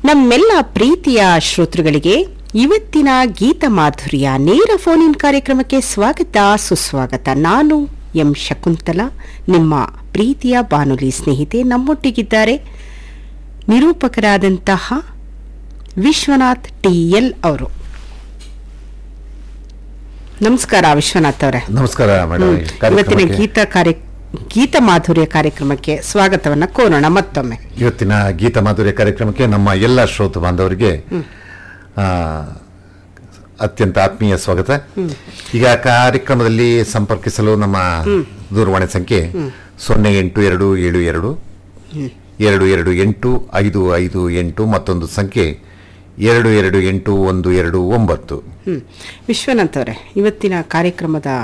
ನಮ್ಮೆಲ್ಲ ಪ್ರೀತಿಯ ಶ್ರೋತೃಗಳಿಗೆ ಇವತ್ತಿನ ಗೀತ ಮಾಧುರ್ಯ ನೇರ ಫೋನ್ ಇನ್ ಕಾರ್ಯಕ್ರಮಕ್ಕೆ ಸ್ವಾಗತ ಸುಸ್ವಾಗತ ನಾನು ಎಂ ಶಕುಂತಲ ನಿಮ್ಮ ಪ್ರೀತಿಯ ಬಾನುಲಿ ಸ್ನೇಹಿತೆ ನಮ್ಮೊಟ್ಟಿಗಿದ್ದಾರೆ ನಿರೂಪಕರಾದಂತಹ ವಿಶ್ವನಾಥ್ ಟಿ ಎಲ್ ಅವರು ನಮಸ್ಕಾರ ವಿಶ್ವನಾಥ್ ಅವರೇ ನಮಸ್ಕಾರ ಮೇಡಮ್ ಈ ಇವತ್ತಿನ ಕಾರ್ಯಕ್ರಮಕ್ಕೆ- ಗೀತ ಕಾರ್ಯ ಗೀತ ಮಾಧುರ್ಯ ಕಾರ್ಯಕ್ರಮಕ್ಕೆ ಸ್ವಾಗತವನ್ನ ಕೋರೋಣ ಮತ್ತೊಮ್ಮೆ ಇವತ್ತಿನ ಗೀತ ಮಾಧುರ್ಯ ಕಾರ್ಯಕ್ರಮಕ್ಕೆ ನಮ್ಮ ಎಲ್ಲ ಶ್ರೋತ ಬಾಂಧವರಿಗೆ ಆ, ಅತ್ಯಂತ ಆತ್ಮೀಯ ಸ್ವಾಗತ ಈಗ ಕಾರ್ಯಕ್ರಮದಲ್ಲಿ ಸಂಪರ್ಕಿಸಲು ನಮ್ಮ ದೂರವಾಣಿ ಸಂಖ್ಯೆ ಸೊನ್ನೆ ಎಂಟು ಎರಡು ಏಳು ಎರಡು ಎರಡು ಎರಡು ಎಂಟು ಐದು ಐದು ಎಂಟು ಮತ್ತೊಂದು ಸಂಖ್ಯೆ ಎರಡು ಎರಡು ಎಂಟು ಒಂದು ಎರಡು ಒಂಬತ್ತು ಹ್ಮ್ ವಿಶ್ವನಾಥ್ ಅವರೇ ಇವತ್ತಿನ ಕಾರ್ಯಕ್ರಮದ